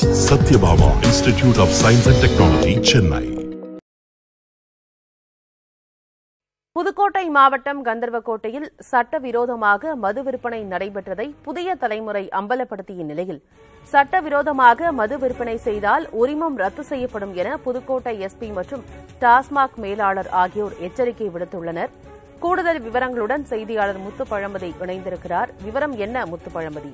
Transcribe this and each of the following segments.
Satyabhama Institute of Science and Technology, Chennai. Pudukkottai மாவட்டம் கந்தர்வக்கோட்டையில் சட்டவிரோதமாக மது விற்பனை நடைபெற்றதை புதிய தலைமுறை அம்பலப்படுத்திய நிலையில் சட்டவிரோதமாக மது விற்பனை செய்தால் உரிமம் ரத்து செய்யப்படும் என புதுக்கோட்டை எஸ்பி மற்றும் டாஸ்மாக் மேலாளர் ஆகியோர் எச்சரிக்கை விடுத்துள்ளனர் கூடுதல் விவரங்களுடன் செய்தியாளர் முத்துப்பழம்பதி இணைந்திருக்கிறார் விவரம் என்ன முத்துப்பழம்பதி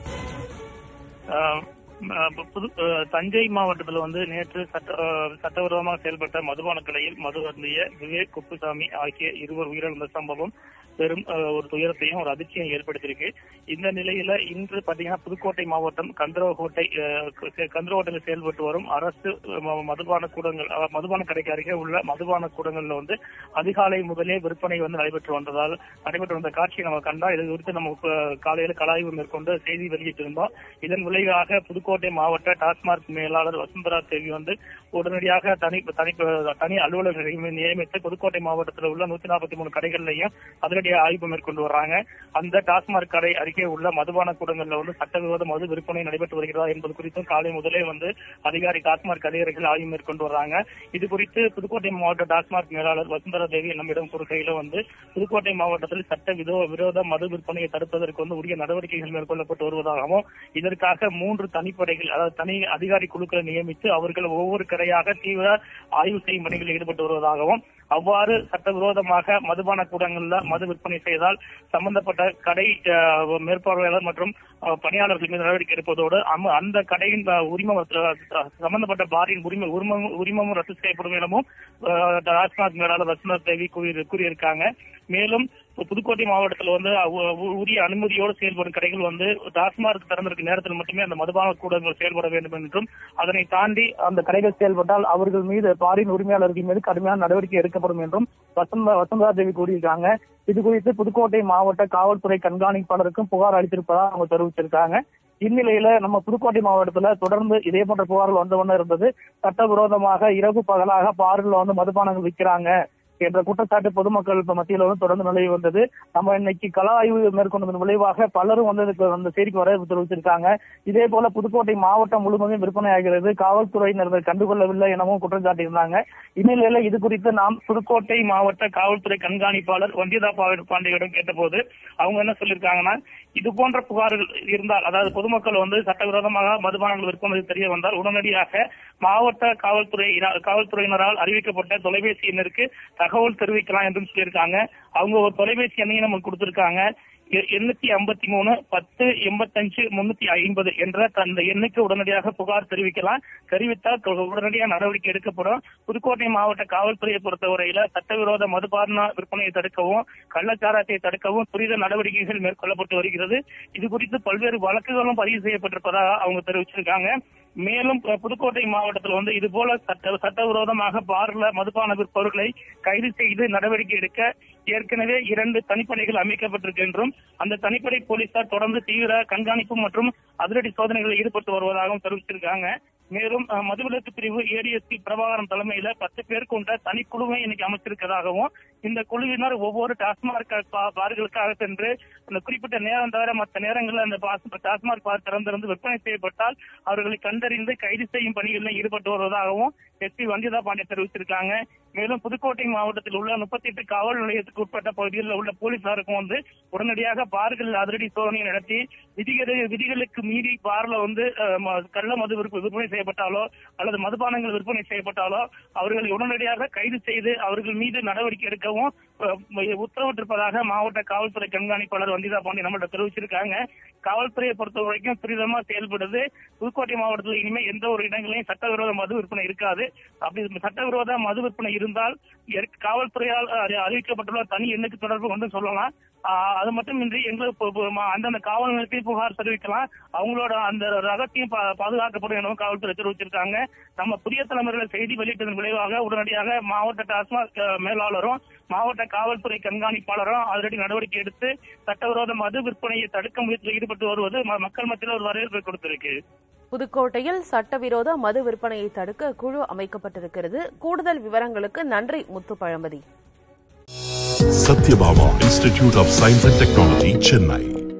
ஆஹ் ஆஹ் புது ஆஹ் தஞ்சை மாவட்டத்தில் வந்து நேற்று சட்ட ஆஹ் சட்டவிரோதமாக செயல்பட்ட மதுபான கடையில் மது அருந்திய விவேக் குப்புசாமி ஆகிய இருவர் உயிரிழந்த சம்பவம் பெரும் ஆஹ் ஒரு துயரத்தையும் ஒரு அதிர்ச்சியும் ஏற்படுத்தியிருக்கு இந்த நிலையில இன்று பாத்தீங்கன்னா புதுக்கோட்டை மாவட்டம் கந்தரவக்கோட்டை ஆஹ் கந்தரவக்கோட்டையில் செயல்பட்டு வரும் அரசு ம- மதுபான கூடங்கள் ஆஹ் மதுபான கடைக்கு அருகே உள்ள மதுபான கூடங்கள்ல வந்து அதிகாலை முதலே விற்பனை வந்து நடைபெற்று வந்ததால் நடைபெற்று வந்த காட்சியை நம்ம கண்டா இது குறித்து நம்ம ஆஹ் காலையில கலாய்வு மேற்கொண்டு செய்தி வெளியிட்டிருந்தோம் இதன் விளைவாக புதுக்கோட்டை மாவட்ட டாஸ்மாக் மேலாளர் வசுந்தரா தேவி வந்து உடனடியாக தனி தனி தனி அலுவலர்களை நியமித்து புதுக்கோட்டை மாவட்டத்தில் உள்ள நூத்தி நாற்பத்தி மூணு கடைகள்லையும் அதிரடியாக ஆய்வு மேற்கொண்டு வர்றாங்க அந்த டாஸ்மாக் கடை அருகே உள்ள மதுபான கூடங்கள்ல வந்து சட்டவிரோத மது விற்பனை நடைபெற்று வருகிறதா என்பது குறித்தும் காலை முதலே வந்து அதிகாரி டாஸ்மாக் அதிகாரிகள் ஆய்வு மேற்கொண்டு வர்றாங்க இது குறித்து புதுக்கோட்டை மாவட்ட டாஸ்மாக் மேலாளர் வசுந்தரா தேவி நம்மிடம் கூறுகையில வந்து புதுக்கோட்டை மாவட்டத்தில் சட்ட விதோ விரோத மது விற்பனையை தடுப்பதற்கு வந்து உரிய நடவடிக்கைகள் மேற்கொள்ளப்பட்டு வருவதாகவும் இதற்காக மூன்று தனிப்படைகள் அதாவது தனி அதிகாரி குழுக்களை நியமித்து அவர்கள் ஒவ்வொரு கடையாக தீவிர ஆய்வு செய்யும் பணிகளில் ஈடுபட்டு வருவதாகவும் அவ்வாறு சட்டவிரோதமாக மதுபான கூடங்கள்ல மது விற்பனை செய்தால் சம்பந்தப்பட்ட கடை அஹ், மேற்பார்வையாளர் மற்றும் அஹ், பணியாளர்கள் மீது நடவடிக்கை எடுப்பதோடு அம்ம- அந்த கடையின் அஹ், உரிமம் அஹ், சம்பந்தப்பட்ட பாரின் உரிமை உரிமம் உரிமமும் ரத்து செய்யப்படும் எனவும் அஹ், ராஜ்நாத் மேலாளர் வசுந்தரா தேவி கூறி- கூறியிருக்காங்க மேலும் இப்ப புதுக்கோட்டை மாவட்டத்தில் வந்து அவு- உ- உரிய அனுமதியோடு செயல்படும் கடைகள் வந்து டாஸ்மாக் திறந்திருக்கும் நேரத்தில் மட்டுமே அந்த மதுபான கூடங்கள் செயல்பட வேண்டும் என்றும் அதனை தாண்டி அந்த கடைகள் செயல்பட்டால் அவர்கள் மீது பாரின் உரிமையாளர்கள் மீது கடுமையான நடவடிக்கை எடுக்கப்படும் என்றும் வசந்த வசந்தா தேவி கூறியிருக்காங்க இது குறித்து புதுக்கோட்டை மாவட்ட காவல்துறை கண்காணிப்பாளருக்கும் புகார் அளித்திருப்பதாக அவங்க தெரிவிச்சிருக்காங்க இந்நிலையில நம்ம புதுக்கோட்டை மாவட்டத்துல தொடர்ந்து இதே போன்ற புகார்கள் வந்த ஒண்ணு இருந்தது சட்டவிரோதமாக இரவு பகலாக பாரில் வந்து மதுபானங்கள் விற்கிறாங்க என்ற குற்றச்சாட்டு பொதுமக்கள் இப்ப மத்தியில வந்து தொடர்ந்து நிலவி வந்தது நம்ம இன்னைக்கு கள ஆய்வு மேற்கொண்டதன் விளைவாக பலரும் வந்து இதுக்கு அந்த செய்திக்கு வரவேற்பு தெரிவிச்சிருக்காங்க இதே போல புதுக்கோட்டை மாவட்டம் முழுவதும் விற்பனை ஆகிறது காவல்துறையினர் இதை கண்டுகொள்ளவில்லை எனவும் குற்றம் சாட்டியிருந்தாங்க இந்நிலையில இது குறித்து நாம் புதுக்கோட்டை மாவட்ட காவல்துறை கண்காணிப்பாளர் வந்தியதா பா- பாண்டியரிடம் கேட்டபோது அவங்க என்ன சொல்லியிருக்காங்கன்னா இது போன்ற புகார்கள் இருந்தால் அதாவது பொதுமக்கள் வந்து சட்டவிரோதமாக மதுபானங்கள் விற்பனை தெரிய வந்தால் உடனடியாக மாவட்ட காவல்துறை காவல்துறையினரால் அறிவிக்கப்பட்ட தொலைபேசி எண்ணிற்கு தகவல் தெரிவிக்கலாம் என்றும் சொல்லியிருக்காங்க அவங்க ஒரு தொலைபேசி எண்ணையும் நமக்கு கொடுத்திருக்காங்க எ- எண்ணூத்தி ஐம்பத்தி மூணு பத்து எண்பத்தஞ்சு முன்னூத்தி ஐம்பது என்ற அந்த எண்ணுக்கு உடனடியாக புகார் தெரிவிக்கலாம் தெரிவித்தால் தொ- உடனடியாக நடவடிக்கை எடுக்கப்படும் புதுக்கோட்டை மாவட்ட காவல்துறையை பொறுத்தவரையில சட்டவிரோத மதுபான விற்பனையை தடுக்கவும் கள்ளச்சாராயத்தை தடுக்கவும் துரித நடவடிக்கைகள் மேற்கொள்ளப்பட்டு வருகிறது இது குறித்து பல்வேறு வழக்குகளும் பதிவு செய்யப்பட்டிருப்பதாக அவங்க தெரிவிச்சிருக்காங்க மேலும் அஹ், புதுக்கோட்டை மாவட்டத்தில் வந்து இது போல சட்ட சட்டவிரோதமாக பார்ல மதுபான விற்பவர்களை கைது செய்து நடவடிக்கை எடுக்க ஏற்கனவே இரண்டு தனிப்படைகள் அமைக்கப்பட்டிருக்கு என்றும் அந்த தனிப்படை போலீசார் தொடர்ந்து தீவிர கண்காணிப்பு மற்றும் அதிரடி சோதனைகளில் ஈடுபட்டு வருவதாகவும் தெரிவிச்சிருக்காங்க மேலும் அஹ், மதுவிலக்கு பிரிவு ஏடிஎஸ்பி பிரபாகரன் தலைமையில பத்து பேர் கொண்ட தனிக்குழுவை இன்னைக்கு அமைச்சிருக்கிறதாகவும் இந்த குழுவினர் ஒவ்வொரு டாஸ்மாக் பா- பார்களுக்காக சென்று அந்த குறிப்பிட்ட நேரம் தவிர மற்ற நேரங்களில் அந்த பாஸ்- டாஸ்மாக் பார் திறந்திருந்து விற்பனை செய்யப்பட்டால் அவர்களை கண்டறிந்து கைது செய்யும் பணிகளில் ஈடுபட்டு வருவதாகவும் எஸ்பி வந்திதா பாண்டிய தெரிவிச்சிருக்காங்க மேலும் புதுக்கோட்டை மாவட்டத்தில் உள்ள முப்பத்தி எட்டு காவல் நிலையத்துக்கு உட்பட்ட பகுதிகளில் உள்ள போலீசாருக்கும் வந்து உடனடியாக பார்கள் அதிரடி சோதனை நடத்தி விதிகளை விதிகளுக்கு மீறி பார்ல வந்து அஹ், ம- கள்ள மது விற்ப- விற்பனை செய்யப்பட்டாலோ அல்லது மதுபானங்கள் விற்பனை செய்யப்பட்டாலோ அவர்களை உடனடியாக கைது செய்து அவர்கள் மீது நடவடிக்கை எடுக்கவும் அஹ், உத்தரவிட்டிருப்பதாக மாவட்ட காவல்துறை கண்காணிப்பாளர் வந்திதா பாண்டி நம்மகிட்ட தெரிவிச்சிருக்காங்க காவல்துறையை பொறுத்த வரைக்கும் துரிதமா செயல்படுது புதுக்கோட்டை மாவட்டத்தில் இனிமே எந்த ஒரு இடங்களையும் சட்டவிரோத மது விற்பனை இருக்காது அப்படி சட்டவிரோத மது விற்பனை இருந்தால் ஏற்க- காவல்துறையால் அறி- அறிவிக்கப்பட்டுள்ள தனி எண்ணுக்கு தொடர்பு கொண்டு சொல்லலாம் ஆஹ் அது மட்டுமின்றி எங்களுக்கு பொ- பொ- ம- அந்தந்த காவல் நிலையத்தில் புகார் தெரிவிக்கலாம் அவங்களோட அந்த ரகசியம் பா- பாதுகாக்கப்படும் எனவும் காவல்துறை தெரிவிச்சிருக்காங்க நம்ம புதிய தலைமுறையில் செய்தி வெளியிட்டதன் விளைவாக உடனடியாக மாவட்ட டாஸ்மாக் அஹ், மேலாளரும் மாவட்ட காவல்துறை கண்காணிப்பாளரும் அதிரடி நடவடிக்கை எடுத்து சட்டவிரோத மது விற்பனையை தடுக்க முயற்சியில் ஈடுபட்டு வருவது ம- மக்கள் மத்தியில் ஒரு வரவேற்பை கொடுத்திருக்கு புதுக்கோட்டையில் சட்டவிரோத மது விற்பனையை தடுக்க குழு அமைக்கப்பட்டிருக்கிறது கூடுதல் விவரங்களுக்கு நன்றி முத்துப்பழம்பதி Satyabhama Institute of Science and Technology, Chennai.